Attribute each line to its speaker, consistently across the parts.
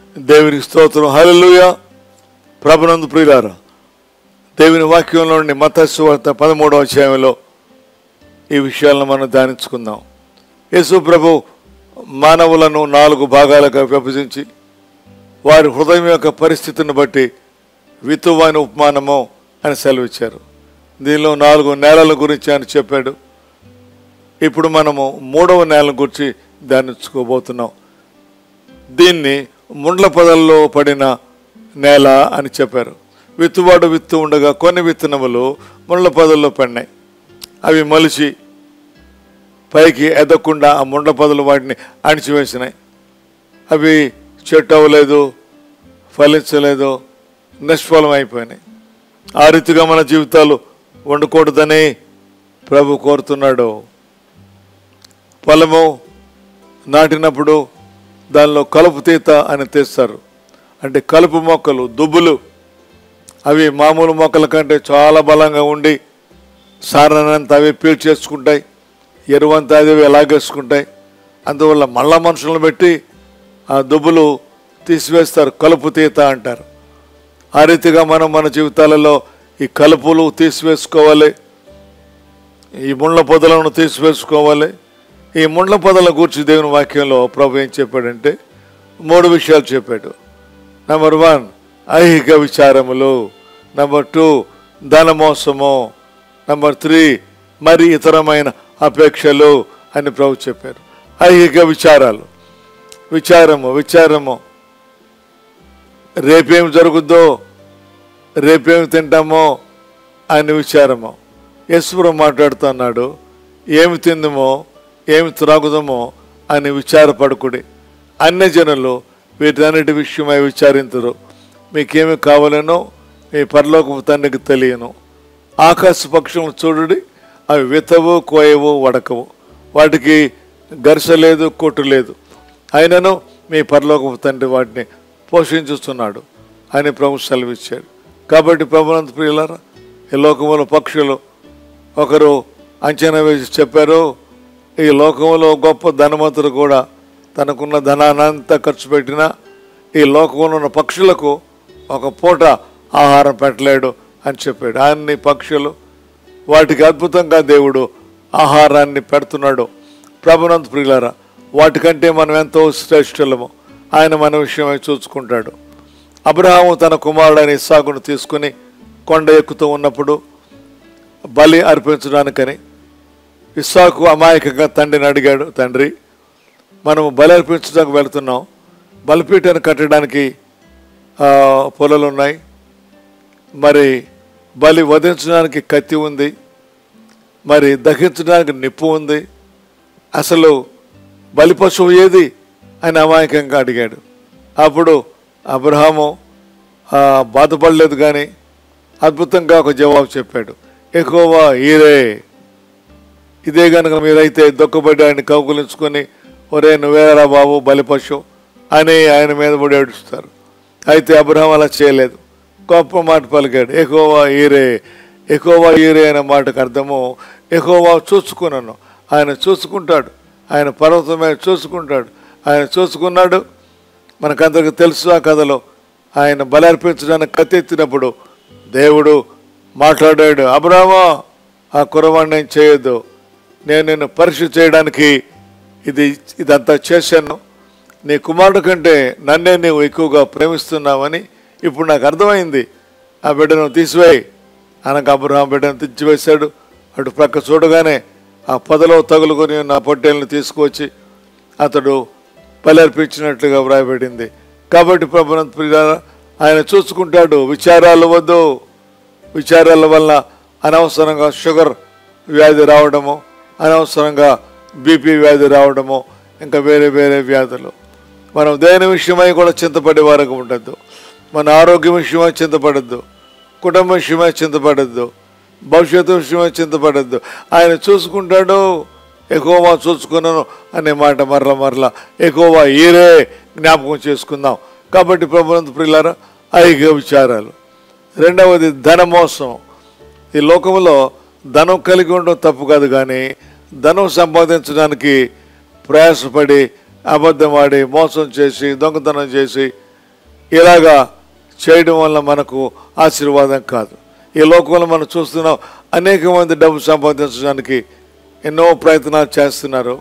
Speaker 1: దేవునికి స్తోత్రం హల్లెలూయా ప్రభునందు ప్రియులారా దేవుని వాక్యంలో నుండి మతస్సు వార్త పదమూడవ అధ్యాయంలో ఈ విషయాలను మనం ధ్యానించుకుందాం యేసు ప్రభు మానవులను నాలుగు భాగాలుగా విభజించి వారి హృదయం యొక్క పరిస్థితిని బట్టి వితువాని ఉపమానము అని సెలవిచ్చారు దీనిలో నాలుగు నేలల గురించి ఆయన చెప్పాడు ఇప్పుడు మనము మూడవ నేల గురించి ధ్యానించుకోబోతున్నాం దీన్ని ముండ్ల పొదల్లో పడిన నేల అని చెప్పారు విత్తువాడు విత్తు ఉండగా కొన్ని విత్తనములు ముండ్ల పొదల్లో పడినాయి అవి మలిచి పైకి ఎదగకుండా ఆ ముండ్ల పొదలు వాటిని అణిచివేసినాయి అవి చెట్టు అవ్వలేదు ఫలించలేదు నిష్ఫలం అయిపోయినాయి ఆ రీతిగా మన జీవితాలు వండకూడదని ప్రభు కోరుతున్నాడు పొలము నాటినప్పుడు దానిలో కలుపు తీత అని తెస్తారు అంటే కలుపు మొక్కలు దుబ్బులు అవి మామూలు మొక్కల కంటే చాలా బలంగా ఉండి సారానంతా అవి పీల్చేసుకుంటాయి ఎరువంతా అవి ఎలాగేసుకుంటాయి అందువల్ల మళ్ళా మనుషులను పెట్టి ఆ దుబ్బులు తీసివేస్తారు కలుపు తీత అంటారు ఆ రీతిగా మనం మన జీవితాలలో ఈ కలుపులు తీసివేసుకోవాలి ఈ ముండ్ల పొదలను తీసివేసుకోవాలి ఈ ముండ్ల పొదల గురించి దేవుని వాక్యంలో ప్రభు ఏం చెప్పాడంటే మూడు విషయాలు చెప్పాడు నెంబర్ వన్ ఐహిక విచారములు నెంబర్ టూ ధనమోసము నెంబర్ త్రీ మరి ఇతరమైన అపేక్షలు అని ప్రభు చెప్పారు ఐహిక విచారాలు విచారము విచారము రేపేం జరుగుద్దో రేపేం తింటామో అని విచారము యశ్వరం మాట్లాడుతున్నాడు ఏమి తిందుమో ఏమి త్రాగుదమో అని విచారపడుకుడి అన్య జనులు వీటన్నిటి విషయమై విచారించరు మీకేమి కావాలనో మీ పరలోకపు తండ్రికి తెలియను ఆకాశ పక్షులను చూడుడి అవి వితవు కోయవు వడకవు వాటికి గరిస లేదు కొట్టు లేదు అయినను మీ పరలోకపు తండ్రి వాటిని పోషించుస్తున్నాడు అని ప్రభు సెలవిచ్చాడు కాబట్టి ప్రభునంత ప్రియులారా ఈ లోకములో పక్షులు ఒకరు అంచనా వేసి చెప్పారు ఈ లోకంలో గొప్ప ధనవంతుడు కూడా తనకున్న ధనానంతా ఖర్చు పెట్టినా ఈ లోకంలో ఉన్న పక్షులకు ఒక పూట ఆహారం పెట్టలేడు అని చెప్పాడు అన్ని పక్షులు వాటికి అద్భుతంగా దేవుడు ఆహారాన్ని పెడుతున్నాడు ప్రభునంత ప్రియులారా వాటికంటే మనం ఎంతో శ్రేష్ఠులము ఆయన మన విషయమై చూసుకుంటాడు అబ్రహాము తన కుమారుడైన ఇస్సాకును తీసుకుని కొండ ఎక్కుతూ ఉన్నప్పుడు బలి అర్పించడానికని ఇస్సాకు అమాయకంగా తండ్రిని అడిగాడు తండ్రి మనము బలి అర్పించడానికి వెళ్తున్నాం బలిపీఠాన్ని కట్టడానికి ఆ, పొలాలు ఉన్నాయి మరి బలి వధించడానికి కత్తి ఉంది మరి దహించడానికి నిప్పు ఉంది అసలు బలి పశువు ఏది అని అమాయకంగా అడిగాడు అప్పుడు అబ్రహాము ఆ, బాధపడలేదు కానీ అద్భుతంగా ఒక జవాబు చెప్పాడు ఎక్కువ ఈరే ఇదే కనుక మీరైతే దుఃఖపడి ఆయన కౌగులించుకొని ఒరే నువ్వేరా బాబు బలిపశు అని ఆయన మీద పడి ఏడుస్తారు అయితే అబ్రహం అలా చేయలేదు గొప్ప మాట పలికాడు ఎక్కువ ఈరే ఎక్కువ ఈరే అనే మాటకు అర్థము ఎక్కువ చూసుకున్నాను ఆయన చూసుకుంటాడు ఆయన పర్వతం మీద చూసుకుంటాడు ఆయన చూసుకున్నాడు మనకందరికి తెలుసు ఆ కథలో ఆయన బలి అర్పించడానికి కత్తెత్తినప్పుడు దేవుడు మాట్లాడాడు అబ్రామా ఆ కురవాణ్ణి నేను చేయొద్దు నేను నిన్ను పరీక్ష చేయడానికి ఇది ఇదంతా చేశాను నీ కుమారుడు కంటే నన్నే నీవు ఎక్కువగా ప్రేమిస్తున్నావని ఇప్పుడు నాకు అర్థమైంది ఆ బిడ్డను తీసివేయి అనగా అబ్రహాం బిడ్డను తెచ్చివేశాడు అటు ప్రక్క చూడగానే ఆ పొదలో తగులుకొని నా పొట్టేలను తీసుకువచ్చి అతడు బలర్పించినట్లుగా వ్రాయబడింది కాబట్టి ప్రభునంత ప్రియులారా ఆయన చూసుకుంటాడు విచారాలు వద్దు విచారాల వల్ల అనవసరంగా షుగర్ వ్యాధి రావడము అనవసరంగా బీపీ వ్యాధి రావడము ఇంకా వేరే వేరే వ్యాధులు మనం దేని విషయమై కూడా చింతపడే వారికి ఉండద్దు మన ఆరోగ్యం విషయమై చింతపడద్దు కుటుంబ విషయమై చింతపడద్దు భవిష్యత్తు విషయమై చింతపడద్దు ఆయన చూసుకుంటాడు ఎక్కువ చూసుకున్నాను అనే మాట మరల మరల ఎక్కువ ఈరే జ్ఞాపకం చేసుకుందాం కాబట్టి ప్రభుత్వ ప్రియులారా ఐక్య విచారాలు రెండవది ధనమోసం ఈ లోకంలో ధనం కలిగి ఉండడం తప్పు కాదు కానీ ధనం సంపాదించడానికి ప్రయాసపడి అబద్ధం ఆడి మోసం చేసి దొంగతనం చేసి ఇలాగా చేయడం వల్ల మనకు ఆశీర్వాదం కాదు ఈ లోకంలో మనం చూస్తున్నాం అనేక మంది డబ్బు సంపాదించడానికి ఎన్నో ప్రయత్నాలు చేస్తున్నారు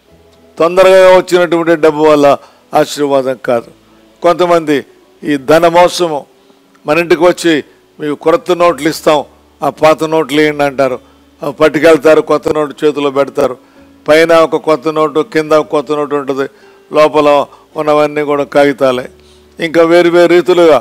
Speaker 1: తొందరగా వచ్చినటువంటి డబ్బు వల్ల ఆశీర్వాదం కాదు కొంతమంది ఈ ధన మోసము మన ఇంటికి వచ్చి మీకు కొత్త నోట్లు ఇస్తాం ఆ పాత నోట్లు వేయండి అంటారు అవి పట్టుకెళ్తారు కొత్త నోటు చేతిలో పెడతారు పైన ఒక కొత్త నోటు కింద ఒక కొత్త నోటు ఉంటుంది లోపల ఉన్నవన్నీ కూడా కాగితాలే ఇంకా వేరు వేరు రీతులుగా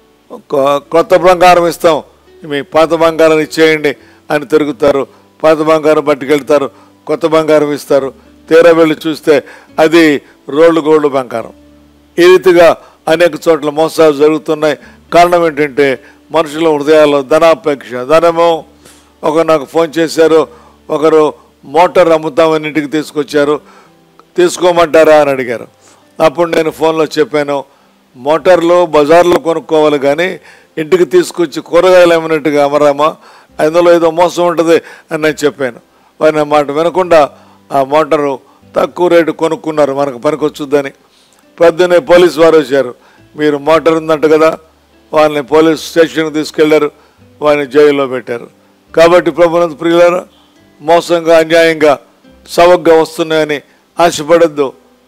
Speaker 1: కొ- కొత్త బంగారం ఇస్తాం మీ పాత బంగారం ఇచ్చేయండి అని తిరుగుతారు పాత బంగారం పట్టుకెళ్తారు కొత్త బంగారం ఇస్తారు తీరా వెళ్ళి చూస్తే అది రోడ్లు గోల్డ్ బంగారం ఈ రీతిగా అనేక చోట్ల మోసాలు జరుగుతున్నాయి కారణం ఏంటంటే మనుషుల హృదయాల్లో ధనాపేక్ష ధనము ఒకరు నాకు ఫోన్ చేశారు ఒకరు మోటార్ అమ్ముతామని ఇంటికి తీసుకొచ్చారు తీసుకోమంటారా అని అడిగారు అప్పుడు నేను ఫోన్లో చెప్పాను మోటార్లు బజార్లో కొనుక్కోవాలి కానీ ఇంటికి తీసుకొచ్చి కూరగాయలు అమ్మినట్టుగా అమరామా అందులో ఏదో మోసం ఉంటుంది అని నేను చెప్పాను వారి నా మాట వినకుండా ఆ మోటారు తక్కువ రేటు కొనుక్కున్నారు మనకు పనికొచ్చుద్దని పొద్దున్నే పోలీసు వారు వచ్చారు మీరు మోటార్ ఉందంట కదా వాళ్ళని పోలీస్ స్టేషన్కి తీసుకెళ్లారు వారిని జైల్లో పెట్టారు కాబట్టి ప్రభునంత ప్రియులారా మోసంగా అన్యాయంగా సవగ్గా వస్తున్నాయని ఆశపడద్దు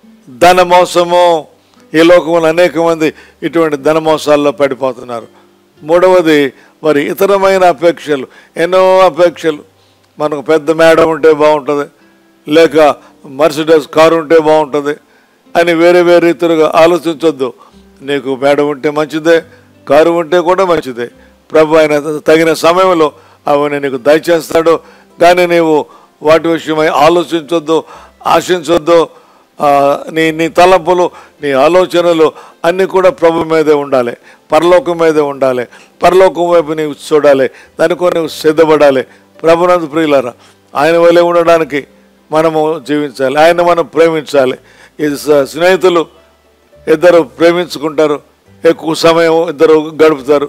Speaker 1: ధన మోసము ఈ లోకంలో అనేక మంది ఇటువంటి ధన మోసాల్లో పడిపోతున్నారు మూడవది మరి ఇతరమైన అపేక్షలు ఎన్నో అపేక్షలు మనకు పెద్ద మేడం ఉంటే బాగుంటుంది లేక మర్సిడెస్ కారు ఉంటే బాగుంటుంది అని వేరే వేరే రీతిలుగా ఆలోచించొద్దు నీకు మేడం ఉంటే మంచిదే కారు ఉంటే కూడా మంచిదే ప్రభు ఆయన తగిన సమయంలో అవన్నీ నీకు దయచేస్తాడు కానీ నీవు వాటి విషయమై ఆలోచించొద్దు ఆశించొద్దు ఆ, నీ నీ తలంపులు నీ ఆలోచనలు అన్నీ కూడా ప్రభు మీదే ఉండాలి పరలోకం మీదే ఉండాలి పరలోకం వైపు నీవు చూడాలి దానికో నీవు సిద్ధపడాలి ప్రభునందు ప్రియులారా ఆయన వల్లే ఉండడానికి మనము జీవించాలి ఆయన మనం ప్రేమించాలి ఇది స- స్నేహితులు ఇద్దరు ప్రేమించుకుంటారు ఎక్కువ సమయం ఇద్దరు గడుపుతారు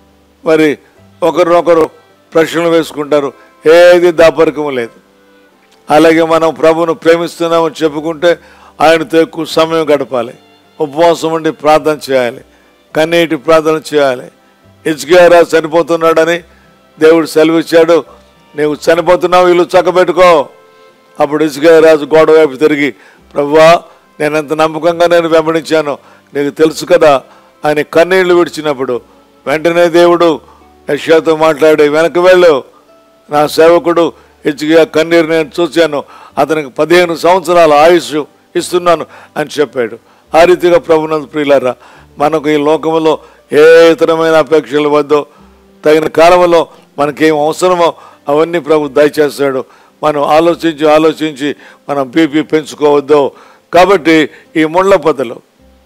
Speaker 1: మరి ఒకరినొకరు ప్రశ్నలు వేసుకుంటారు ఏది దాపరికం లేదు అలాగే మనం ప్రభును ప్రేమిస్తున్నామని చెప్పుకుంటే ఆయనతో ఎక్కువ సమయం గడపాలి ఉపవాసం ఉండి ప్రార్థన చేయాలి కన్నీటి ప్రార్థన చేయాలి ఇచ్చుగారా చనిపోతున్నాడని దేవుడు సెలవిచ్చాడు నీవు చనిపోతున్నావు ఇల్లు చక్కబెట్టుకో అప్పుడు ఇసుకరాజు గోడ వైపు తిరిగి ప్రభువా నేను ఎంత నమ్మకంగా నేను వెంబడించాను నీకు తెలుసు కదా ఆయన కన్నీళ్లు విడిచినప్పుడు వెంటనే దేవుడు యశ్యాతో మాట్లాడి వెనక్కి వెళ్ళు నా సేవకుడు హెచ్చుగా కన్నీరు నేను చూశాను అతనికి పదిహేను సంవత్సరాల ఆయుష్ ఇస్తున్నాను అని చెప్పాడు ఆ రీతిగా ప్రభునందు ప్రియులారా మనకు ఈ లోకంలో ఏ ఇతరమైన అపేక్షలు వద్దో తగిన కాలంలో మనకేం అవసరమో అవన్నీ ప్రభు దయచేస్తాడు మనం ఆలోచించి ఆలోచించి మనం బీపీ పెంచుకోవద్దు కాబట్టి ఈ ముళ్ళ పదలు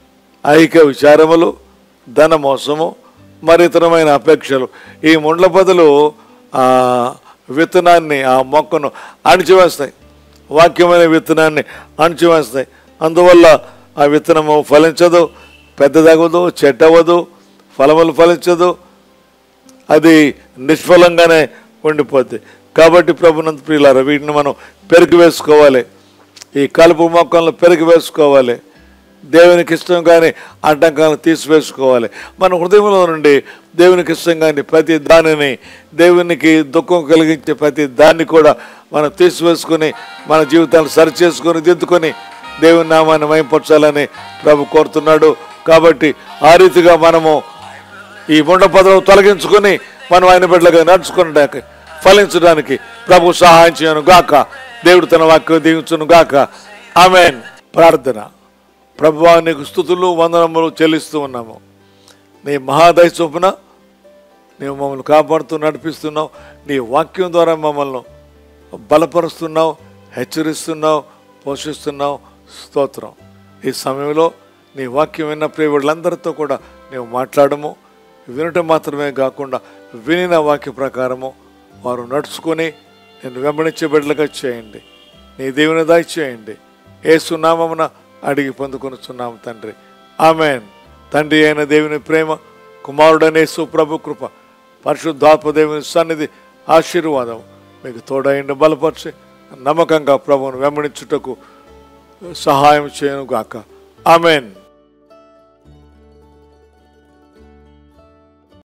Speaker 1: ఐక్య విచారములు ధన మోసము మరి ఇతరమైన అపేక్షలు ఈ ముండ్ల బదులు ఆ విత్తనాన్ని ఆ మొక్కను అణిచివేస్తాయి వాక్యమైన విత్తనాన్ని అణిచివేస్తాయి అందువల్ల ఆ విత్తనము ఫలించదు పెద్దదగదు చెట్టవదు ఫలములు ఫలించదు అది నిష్ఫలంగానే ఉండిపోద్ది కాబట్టి ప్రభునంత ప్రియులారా వీటిని మనం పెరుగు వేసుకోవాలి ఈ కలుపు మొక్కలను పెరుగు వేసుకోవాలి దేవునికి ఇష్టం కానీ ఆటంకాలను తీసివేసుకోవాలి మన హృదయంలో నుండి దేవునికి ఇష్టం కానీ ప్రతి దానిని దేవునికి దుఃఖం కలిగించే ప్రతి దాన్ని కూడా మనం తీసివేసుకొని మన జీవితాన్ని సరిచేసుకొని దిద్దుకొని దేవుని నామాన్ని మయంపరచాలని ప్రభు కోరుతున్నాడు కాబట్టి ఆ రీతిగా మనము ఈ ముండ పదవి తొలగించుకొని మనం ఆయన బిడ్డలుగా నడుచుకునడానికి ఫలించడానికి ప్రభు సహాయం చేయను గాక దేవుడు తన వాక్యం దీవించును గాక ఆమెన్ ప్రార్థన ప్రభువా నీకు స్థుతులు వందనములు చెల్లిస్తూ ఉన్నాము నీ మహాదయ చొప్పున నీవు మమ్మల్ని కాపాడుతూ నడిపిస్తున్నావు నీ వాక్యం ద్వారా మమ్మల్ని బలపరుస్తున్నావు హెచ్చరిస్తున్నావు పోషిస్తున్నావు స్తోత్రం ఈ సమయంలో నీ వాక్యం విన్న ప్రియులందరితో కూడా నీవు మాట్లాడము వినటం మాత్రమే కాకుండా వినిన వాక్య ప్రకారము వారు నడుచుకొని నేను వెంబడించే బిడ్డలుగా చేయండి నీ దేవుని దాయి చేయండి ఏసునామమున అడిగి పొందుకొనుచున్నాము తండ్రి ఆమెన్ తండ్రి అయిన దేవుని ప్రేమ కుమారుడనే సుప్రభు కృప పరిశుద్ధాత్మ దేవుని సన్నిధి ఆశీర్వాదం మీకు తోడైండి బలపరిచి నమ్మకంగా ప్రభువును వెంబడించుటకు సహాయం చేయను గాక ఆమెన్